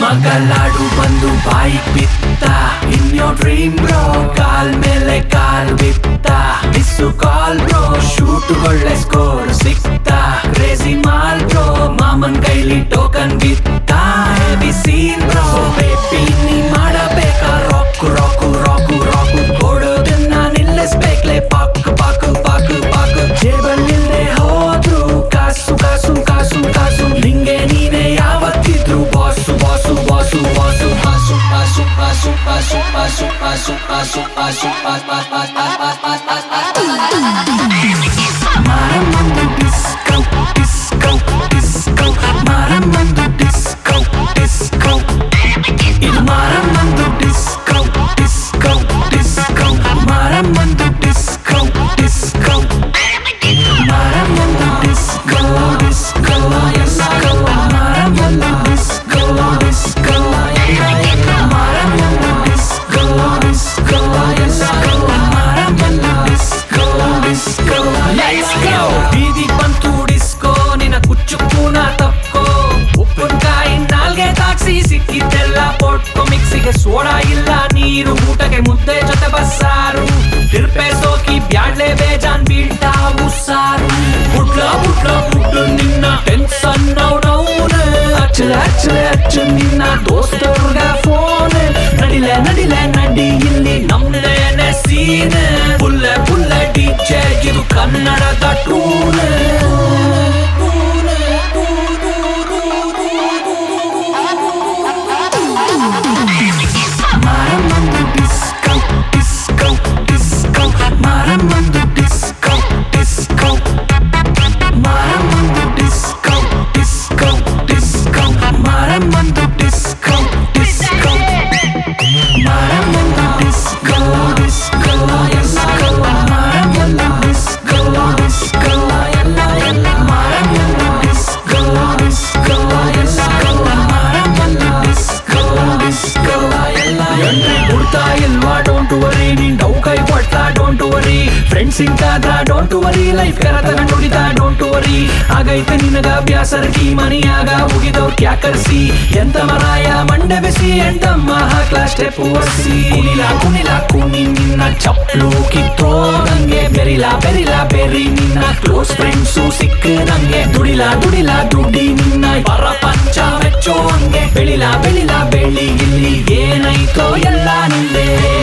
ಮಗಲಾಡು ಬಂದು ಬಾಯಿ ಬಿತ್ತ in your dream bro call ಮೇಲೆ ಕಾಲ್ ಬಿತ್ತ ಮಿಸ್ಸು ಕಾಲ್ ಬ್ರೋ ಶೂಟ್ ಒಳ್ಳೆ ಸ್ಕೋರ್ ಸಿಕ್ತ ಕ್ರೇಜಿ ಮಾಲ್ ಬ್ರೋ ಮಾಮನ್ ಕೈಲಿ ಟೋಕನ್ ಬಿತ್ತ ಹೆವಿ ಸೀನ್ ಬ್ರೋ ಬೇಬಿ ನೀ ಮಾಡಬೇಕಾ ರಾಕು ರಾಕು ರಾಕು ರಾಕು ಕೊಡೋದನ್ನ ನಿಲ್ಲಿಸ್ಬೇಕ್ಲೆ ಪಾಕು ಪಾಕು ಪಾಕು ಪಾಕು ಜೇಬಲ್ಲಿಲ್ದೆ ಹೋದ್ರು ಕಾಸು ಕಾಸು ಕಾಸು ಕಾಸು ನಿಂಗೆ ನೀನೆ ಯಾವತ್ತಿದ್ರು boss boss boss boss boss boss boss boss boss boss boss boss ಮಾರಮ್ಮಂದು ಡಿಸ್ಕೋ ಡಿಸ್ಕೋ ಡಿಸ್ಕೋ ಮಾರಮ್ಮಂದು ಡಿಸ್ಕೋ ಡಿಸ್ಕೋ ಇದು ಮಾರಮ್ಮಂದು ಡಿಸ್ಕೋ ಡಿಸ್ಕೋ ಡಿಸ್ಕೋ ಮಾರಮ್ಮಂದು ಡಿಸ್ಕೋ ಡಿಸ್ಕೋ ಮಾರಮ್ಮಂದು ಡಿಸ್ಕೋ ಡಿಸ್ಕೋ ಡಿಸ್ಕೋ ಮಾರಮ್ಮಂದು ಡಿಸ್ಕೋ ಡಿಸ್ಕೋ ಮಾರಮ್ಮಂದು ಡಿಸ್ಕೋ ಡಿಸ್ಕೋ ಡಿಸ್ಕೋ ಮಾರಮ್ಮಂದು ಡಿಸ್ಕೋ ಡಿಸ್ಕೋ ಲೆಟ್ಸ್ ಗೋ ಬೀದಿ ಬಂತು ಡಿಸ್ಕೋ ನಿನ್ನ ಕುಚ್ಚು ಕೂನ ತಪ್ಕೋ ಉಪ್ಪಿನಕಾಯಿ ನಾಲ್ಗೆ ತಾಕ್ಸಿ ಸಿಕ್ಕಿದ್ದೆಲ್ಲ ಪೊಟ್ಕೊ ಮಿಕ್ಸಿಗೆ ಸೋಡಾ ಇಲ್ಲ ನೀರು ಊಟಕ್ಕೆ ಮುದ್ದೆ ಜೊತೆ ಬಸ್ಸಾರು ತಿರ್ಪೆ ಸೋಕಿ ಬ್ಯಾಡ್ಲೆ ಬೇಜಾನ್ ಬೀಳ್ತಾವು ಸಾರು ಬುಡ್ಲ ಬುಡ್ಲ ಬುಡ್ಲು ನಿನ್ನ ಟೆನ್ಷನ್ ಡೌನ್ ಅಚ್ಚಲ ಅಚ್ಚಲ ಅಚ್ಚು ನಿನ್ನ ದೋಸ್ತರ್ಗ ಫೋನ್ ನಡಿಲೆ ನಡಿಲೆ ನಡಿ ಇಲ್ಲಿ ನಮ್ದೇನೆ ಸೀನ್ ಪುಲ್ಲೆ ಪುಲ್ಲೆ ಡಿಜೆ ಇದು ಕನ್ನಡದ ಟೂನ್ ಮಾರಮ್ಮಂದು ಡಿಸ್ಕೋ ಡಿಸ್ಕೋ ಡಿಸ್ಕೋ ಮಾರಮ್ಮಂದು ಡಿಸ್ಕೋ ಡಿಸ್ಕೋ ಮಾರಮ್ಮಂದು ಡಿಸ್ಕೋ ಡಿಸ್ಕೋ ಡಿಸ್ಕೋ ಮಾರಮ್ಮಂದು ಡಿಸ್ಕೋ ಡಿಸ್ಕೋ ಮಾರಮ್ಮಂದು ಡಿಸ್ಕೋ ಡಿಸ್ಕೋ ಡಿಸ್ಕೋ ಮಾರಮ್ಮಂದು ಡಿಸ್ಕೋ ಡಿಸ್ಕೋ ಎಲ್ಲ ಎಲ್ಲ ಮಾರಮ್ಮಂದು ಡಿಸ್ಕೋ ಡಿಸ್ಕೋ ಡಿಸ್ಕೋ ಮಾರಮ್ಮಂದು ಡಿಸ್ಕೋ ಡಿಸ್ಕೋ ಎಲ್ಲ ಎಂಟ್ರಿ ಕೊಡ್ತಾ ಇಲ್ವಾ ಡೋಂಟ್ ವರಿ ನೀನ್ ಡೌ ಕೈ ಕೊಡ್ತಾ ಡೋಂಟ್ ವರಿ ಫ್ರೆಂಡ್ಸ್ ಸಿಂಕಾದ್ರ ಡೋಂಟ್ ವರಿ ಲೈಫ್ ಕರ ತಗೊಂಡ್ ಹೊಡಿತಾ ಡೋಂಟ್ ವರಿ ಆಗೈತೆ ನಿನಗ ಬ್ಯಾಸರ್ಗಿ ಮನಿಯಾಗ ಮುಗಿದವ್ರ ಕ್ಯಾಕರ್ಸಿ ಎಂತ ಮರಾಯ ಮಂಡೆ ಬೆಸಿ ಎಂಟಮ್ಮ ಹಾಕ್ಲಾ ಸ್ಟೆಪ್ ಒರ್ಸಿ ಕುಣಿಲ ಕುಣಿಲ ಕುಣಿ ನಿನ್ನ ಚಪ್ಲು ಕಿತ್ತೋ ನಂಗೆ ಬೆರಿಲ ಬೆರಿಲ ಬೆರಿ ನಿನ್ನ ಕ್ಲೋಸ್ ಫ್ರೆಂಡ್ಸು ಸಿಕ್ಕ ನಂಗೆ ದುಡಿಲ ದುಡಿಲ ದುಡಿ ನಿನ್ನ ಪರಪಂಚ ಮೆಚ್ಚೋ ಹಂಗೆ ಬೆಳಿಲ ಬೆಳಿಲ ಬೆಳಿ ಇಲ್ಲಿ ಏನಾಯ್ತೋ ಎಲ್ಲ ನಿಂದೆ